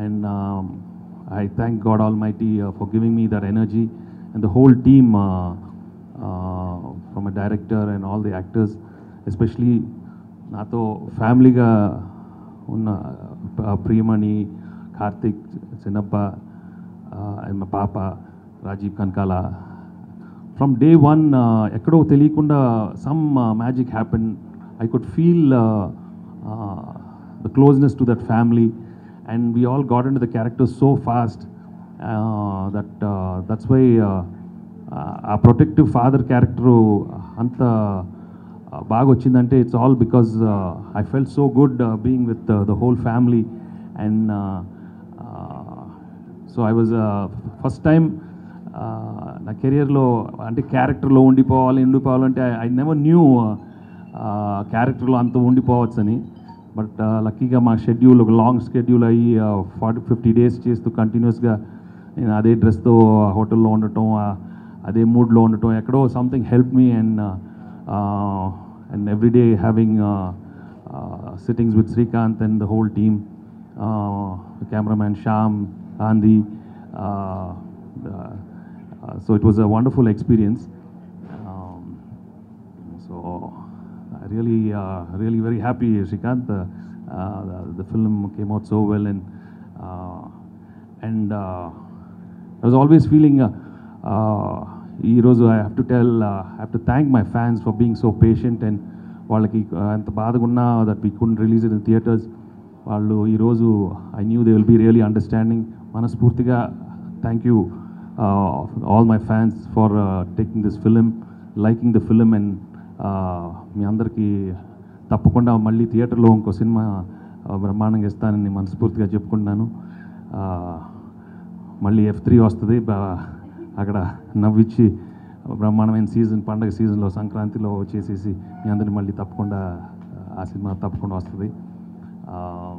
And um, I thank God Almighty uh, for giving me that energy and the whole team uh, uh, from a director and all the actors, especially నాతో ఫ్యామిలీగా ఉన్న uh, Priyamani Karthik చిన్నప్ప and మా పాప Rajeev Kanakala from day one ఎక్కడో తెలియకుండా some magic happen I could feel the closeness to that family and we all got in the character so fast that that's why ఆ protective father character అంత uh, బాగా వచ్చిందంటే it's all because I felt so good being with the whole family and so I was first time నా కెరియర్లో అంటే క్యారెక్టర్లో ఉండిపోవాలి ఉండిపోవాలంటే I never knew క్యారెక్టర్లో అంత ఉండిపోవచ్చని బట్ లక్కీగా మా షెడ్యూల్ ఒక లాంగ్ షెడ్యూల్ అయ్యి ఫార్టీ ఫిఫ్టీ డేస్ చేస్తూ కంటిన్యూస్గా నేను అదే డ్రెస్తో హోటల్లో ఉండటం uh, అదే మూడ్లో ఉండటం ఎక్కడో something help me and and everyday having sittings with Srikanth and the whole team cameraman Sham, Andy. Uh, uh, so it was a wonderful experience. Um, so I really, uh, really very happy, Shrikant. Uh, uh, the, the film came out so well, and uh, and uh, I was always feeling. Uh, uh, ఈరోజు I have to tell I have to thank my fans for being so patient and వాళ్ళకి ఎంత బాధగా ఉన్నా that we could release in theatres వాళ్ళు ఈరోజు I knew they will be really understanding మనస్ఫూర్తిగా thank you all my fans for taking this film liking the film and మీ అందరికీ తప్పకుండా మళ్ళీ థియేటర్లో ఇంకో సినిమా uh, బ్రహ్మాండంగా ఇస్తానని మనస్ఫూర్తిగా చెప్పుకుంటున్నాను Uh, మళ్ళీ ఎఫ్ త్రీ వస్తుంది బా- అక్కడ నవ్విచ్చి బ్రహ్మాండమైన సీజన్ పండగ సీజన్లో సంక్రాంతిలో వచ్చేసేసి మీ అందరిని మళ్ళీ తప్పకుండా ఆ సినిమా తప్పకుండా వస్తుంది ఆ,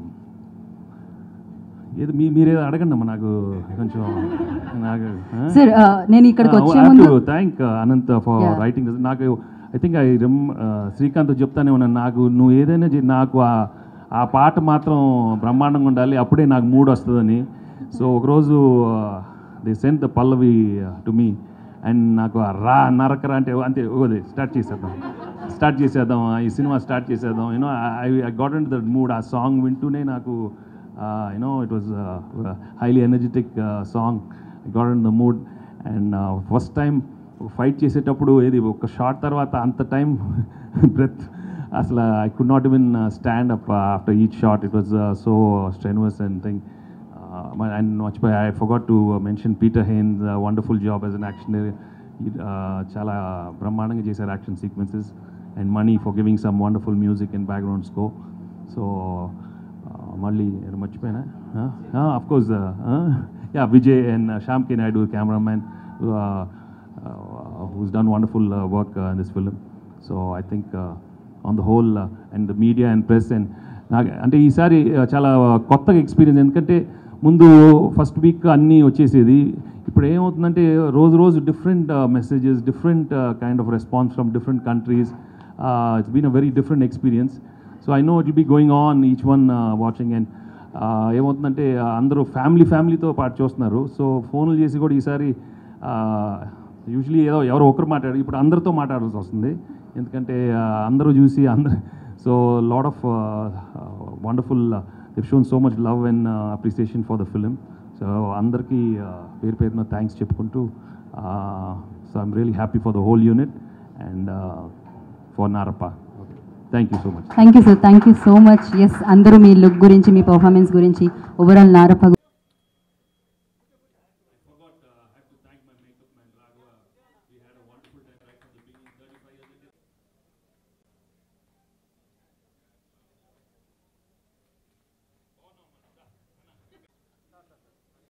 ఏదో మీ మీరేదో అడగండి అమ్మా నాకు కొంచెం నాకు సార్ నేను ఇక్కడికి వచ్చే ముందు thank Anant for Yeah. Writing నాకు I think I rim Srikanth చెప్తానే ఉన్నాను నాకు నువ్వు ఏదైనా చే- నాకు ఆ- ఆ పాట మాత్రం బ్రహ్మాండంగా ఉండాలి అప్పుడే నాకు మూడ్ వస్తుందని సో ఒకరోజు they sent the pallavi to me and నాకు ఆ రా నరకరా అంటే అంతే ఓదే స్టార్ట్ చేసేద్దాం స్టార్ట్ చేసేద్దాం ఈ సినిమా స్టార్ట్ చేసేద్దాం you know I I got in that mood ఆ సాంగ్ వింటూనే నాకు you know it was highly energetic song I got in the mood and first time fight చేసేటప్పుడు ఏది ఒక షార్ట్ తర్వాత అంత టైం బ్రెత్ అసలు I could not even stand up after each shot it was so strenuous and thing and మర్చిపోయి I forgot to mention Peter Hein's wonderful job as an action చాలా బ్రహ్మాండంగా చేశారు action sequences and Mani for giving some wonderful music and background score so మళ్ళీ నేను మర్చిపోయినా of course yeah Vijay and Shyam K Naidu cameraman who's done wonderful uh, work uh, in this film. So I think uh, on the whole uh, and the media and press and నాకు అంటే ఈసారి uh, చాలా కొత్తగా experience ఎందుకంటే ముందు first week అన్నీ వచ్చేసేది ఇప్పుడు ఏమవుతుందంటే రోజు రోజు different messages different kind of response from different countries it's been a very different experience so I know it will be going on each one watching and ఏమవుతుందంటే uh, అందరూ ఫ్యామిలీ ఫ్యామిలీతో పాటు చూస్తున్నారు సో ఫోన్లు చేసి కూడా ఈసారి యూజువలీ ఏదో ఎవరో ఒకరు మాట్లాడారు ఇప్పుడు అందరితో మాట్లాడాల్సి వస్తుంది ఎందుకంటే uh, అందరూ చూసి అందరు so lot of wonderful they've shown so much love and appreciation for the film so అందరికీ uh, పేరు పేరున థ్యాంక్స్ చెప్పుకుంటూ so I'm really happy for the whole unit and for Narappa thank you so much thank you sir thank you so much yes అందరూ మీ look గురించి మీ performance గురించి overall Narappa